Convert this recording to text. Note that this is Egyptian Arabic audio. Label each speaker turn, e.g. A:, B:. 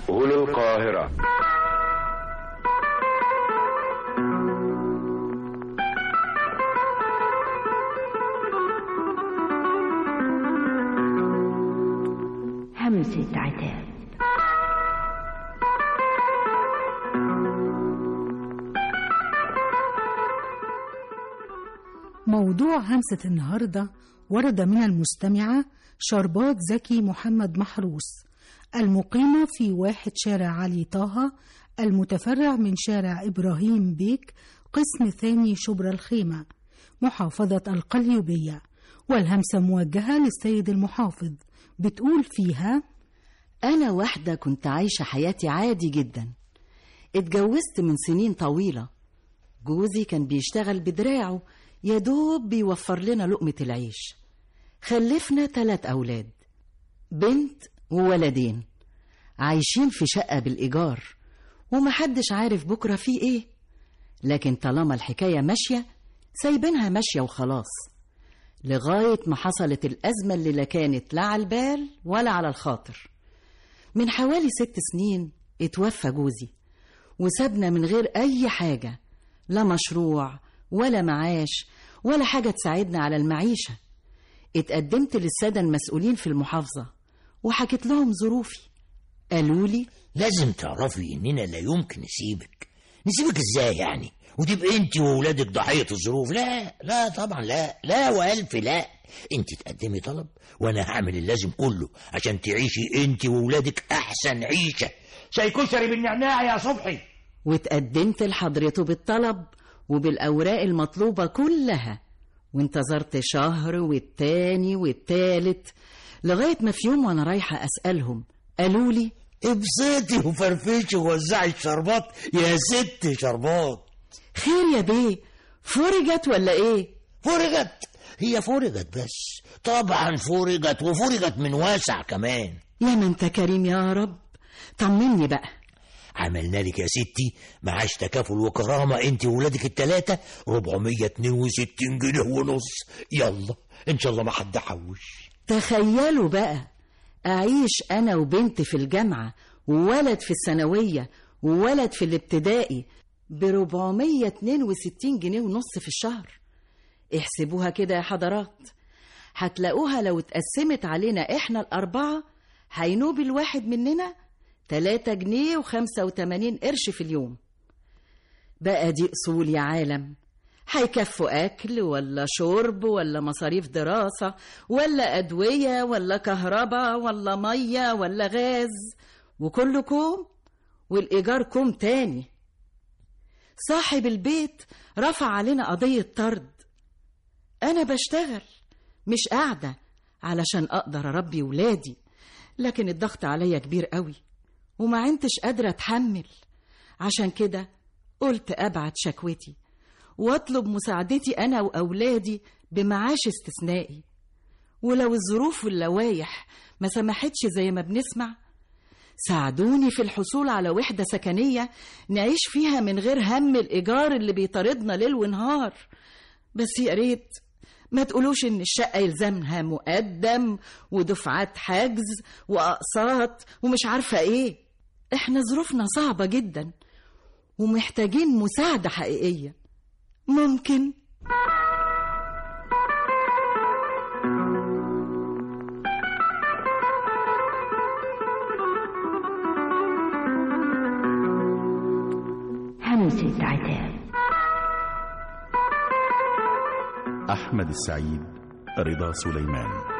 A: هنا القاهرة
B: همسة عتاب
C: موضوع همسة النهاردة ورد من المستمعة شربات زكي محمد محروس المقيمة في واحد شارع علي طه المتفرع من شارع إبراهيم بيك قسم ثاني شبرا الخيمة محافظة القليوبية والهمسة موجهة للسيد المحافظ بتقول فيها
D: أنا واحدة كنت عايشة حياتي عادي جدا اتجوزت من سنين طويلة جوزي كان بيشتغل بدراعه يا دوب بيوفر لنا لقمة العيش خلفنا ثلاث أولاد بنت وولدين عايشين في شقة بالإيجار ومحدش عارف بكرة في إيه لكن طالما الحكاية ماشية سايبينها ماشية وخلاص لغاية ما حصلت الأزمة اللي لا كانت لا على البال ولا على الخاطر من حوالي ست سنين اتوفى جوزي وسابنا من غير أي حاجة لا مشروع ولا معاش ولا حاجة تساعدنا على المعيشة اتقدمت للسادة المسؤولين في المحافظة وحكيت لهم ظروفي قالوا لي
E: لازم تعرفي اننا لا يمكن نسيبك نسيبك ازاي يعني وتبقى انت وولادك ضحيه الظروف لا لا طبعا لا لا والف لا انت تقدمي طلب وانا هعمل اللازم كله عشان تعيشي انت وولادك احسن عيشه شاي كشري بالنعناع يا صبحي
D: واتقدمت لحضرته بالطلب وبالأوراق المطلوبة كلها وانتظرت شهر والتاني والتالت لغاية ما في يوم وأنا رايحة أسألهم قالوا لي
E: ابسطي وفرفشي ووزعي الشربات يا ست شربات
D: خير يا بيه فرجت ولا ايه
E: فرجت هي فرجت بس طبعا فرجت وفرجت من واسع كمان
D: يا ما انت كريم يا رب طمني بقى
E: عملنا لك يا ستي معاش تكافل وكرامة انت وولادك التلاتة 462 جنيه ونص يلا ان شاء الله ما حد حوش
D: تخيلوا بقى أعيش أنا وبنت في الجامعة وولد في الثانوية وولد في الابتدائي ب 462 جنيه ونص في الشهر احسبوها كده يا حضرات هتلاقوها لو اتقسمت علينا احنا الأربعة هينوب الواحد مننا 3 جنيه و85 قرش في اليوم بقى دي أصول يا عالم هيكفوا أكل ولا شرب ولا مصاريف دراسة ولا أدوية ولا كهرباء ولا مية ولا غاز وكله كوم والإيجار كوم تاني صاحب البيت رفع علينا قضية طرد أنا بشتغل مش قاعدة علشان أقدر أربي ولادي لكن الضغط عليا كبير قوي وما عنتش قادرة أتحمل عشان كده قلت أبعت شكوتي واطلب مساعدتي انا واولادي بمعاش استثنائي ولو الظروف واللوايح ما سمحتش زي ما بنسمع ساعدوني في الحصول على وحدة سكنية نعيش فيها من غير هم الإيجار اللي بيطاردنا ليل ونهار بس يا ريت ما تقولوش إن الشقة يلزمها مقدم ودفعات حجز وأقساط ومش عارفة إيه إحنا ظروفنا صعبة جدا ومحتاجين مساعدة حقيقية ممكن
B: همسة عتاب
F: أحمد السعيد رضا سليمان